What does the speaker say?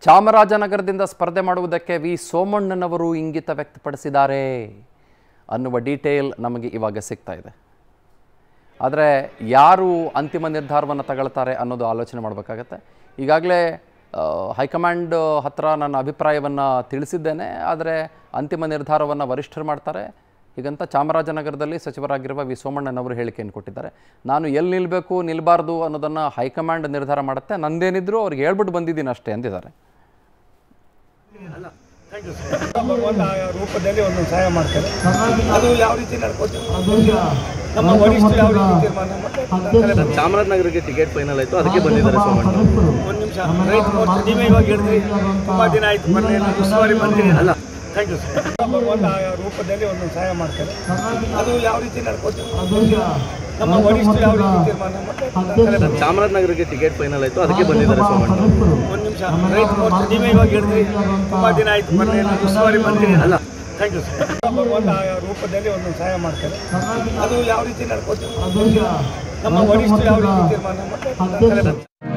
ಚಾಮರಾಜನಗರದಿಂದ ಸ್ಪರ್ಧೆ ಮಾಡುವುದಕ್ಕೆ ವಿ ಸೋಮಣ್ಣನವರು ಇಂಗಿತ ವ್ಯಕ್ತಪಡಿಸಿದ್ದಾರೆ ಅನ್ನುವ ಡೀಟೇಲ್ ನಮಗೆ ಇವಾಗ ಸಿಗ್ತಾ ಇದೆ ಆದರೆ ಯಾರು ಅಂತಿಮ ನಿರ್ಧಾರವನ್ನು ತಗೊಳ್ತಾರೆ ಅನ್ನೋದು ಆಲೋಚನೆ ಮಾಡಬೇಕಾಗತ್ತೆ ಈಗಾಗಲೇ ಹೈಕಮಾಂಡ್ ಹತ್ರ ನನ್ನ ಅಭಿಪ್ರಾಯವನ್ನು ತಿಳಿಸಿದ್ದೇನೆ ಆದರೆ ಅಂತಿಮ ನಿರ್ಧಾರವನ್ನು ವರಿಷ್ಠರು ಮಾಡ್ತಾರೆ ಹೀಗಂತ ಚಾಮರಾಜನಗರದಲ್ಲಿ ಸಚಿವರಾಗಿರುವ ವಿ ಸೋಮಣ್ಣನವರು ಹೇಳಿಕೆಯನ್ನು ಕೊಟ್ಟಿದ್ದಾರೆ ನಾನು ಎಲ್ಲಿ ನಿಲ್ಲಬೇಕು ನಿಲ್ಲಬಾರ್ದು ಅನ್ನೋದನ್ನು ಹೈಕಮಾಂಡ್ ನಿರ್ಧಾರ ಮಾಡುತ್ತೆ ನಂದೇನಿದ್ರು ಅವ್ರಿಗೆ ಹೇಳ್ಬಿಟ್ಟು ಬಂದಿದ್ದೀನಿ ಅಷ್ಟೇ ಅಂದಿದ್ದಾರೆ ಭಗವಂತ ಆ ರೂಪದಲ್ಲಿ ಒಂದೊಂದು ಸಹಾಯ ಮಾಡ್ತಾರೆ ಅದು ಯಾವ ರೀತಿ ನಡ್ಕೋತೀವಿ ನಮ್ಮ ವರಿಷ್ಠರು ಯಾವ ರೀತಿ ತೀರ್ಮಾನ ಮಾಡ್ತಾರೆ ಚಾಮರಾಜನಗರಕ್ಕೆ ಟಿಕೆಟ್ ಫೈನಲ್ ಆಯಿತು ಅದಕ್ಕೆ ಬಂದಿದ್ದಾರೆ ಸೋಮಣ್ಣ ಒಂದು ನಿಮಿಷ ರೈತ ಮೋರ್ಚಾ ನೀವೇ ಇವಾಗ ಹೇಳಿದ್ರಿ ತುಂಬಾ ದಿನ ಆಯ್ತು ಬರ್ಲಿ ನಾನು ಉಸ್ತುವಾರಿ ಬಂದಿನಿ ಅಲ್ಲ ಥ್ಯಾಂಕ್ ಯು ಸರ್ ಭಗವಂತ ಆ ರೂಪದಲ್ಲಿ ಒಂದೊಂದು ಸಹಾಯ ಮಾಡ್ತಾರೆ ಅದು ಯಾವ ರೀತಿ ನಡ್ಕೋತೀವಿ ನಮ್ಮ ವರಿಷ್ಠರು ಯಾವ ರೀತಿ ತೀರ್ಮಾನ ಮಾಡ್ತಾರೆ ಚಾಮರಾಜನಗರಕ್ಕೆ ಟಿಕೆಟ್ ಫೈನಲ್ ಆಯಿತು ಅದಕ್ಕೆ ಬಂದಿದ್ದಾರೆ ಸೋಮಣ್ಣ ಒಂದು ನಿಮಿಷ ರೈತ ಮೋರ್ಚಾ ನೀವೇ ಇವಾಗ ಹೇಳಿದ್ರಿ ತುಂಬಾ ದಿನ ಆಯ್ತು ಬರ್ಲಿ ನಾನು ಉಸ್ತುವಾರಿ ಬಂದಿನಿ ಅಲ್ಲ ಥ್ಯಾಂಕ್ ಯು ಸರ್ ಭಗವಂತ ಆ ರೂಪದಲ್ಲಿ ಒಂದೊಂದು ಸಹಾಯ ಮಾಡ್ತಾರೆ ಅದು ಯಾವ ರೀತಿ ನಡ್ಕೋತೀವಿ ನಮ್ಮ ವರಿಷ್ಠರು ಯಾವ ರೀತಿ ತೀರ್ಮಾನ ಮಾಡ್ತಾರೆ